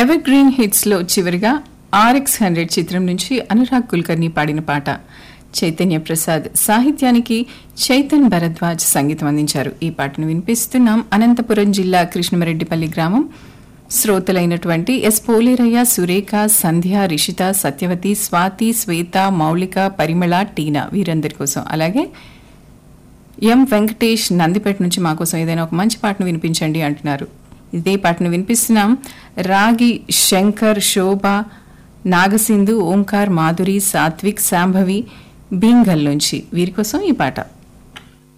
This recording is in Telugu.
ఎవర్ గ్రీన్ హిట్స్ లో చివరిగా ఆర్ఎక్స్ హండ్రెడ్ చిత్రం నుంచి అనురాగ్ కుల్కర్ని పాడిన పాట చైతన్య ప్రసాద్ సాహిత్యానికి చైతన్ భరద్వాజ్ సంగీతం అందించారు ఈ పాటను వినిపిస్తున్నాం అనంతపురం జిల్లా కృష్ణమరెడ్డిపల్లి గ్రామం శ్రోతలైనటువంటి ఎస్ పోలేరయ్య సురేఖ సంధ్య రిషిత సత్యవతి స్వాతి శ్వేత మౌలిక పరిమళ టీనా వీరందరి కోసం అలాగే ఎం వెంకటేష్ నందిపేట నుంచి మా కోసం ఏదైనా ఒక మంచి పాటను వినిపించండి అంటున్నారు ఇదే పాటను వినిపిస్తున్నాం రాగి శంకర్ శోభ నాగసింధు ఓంకార్ మాధురి సాత్విక్ శాంభవి బీంగల్ నుంచి వీరి కోసం ఈ పాట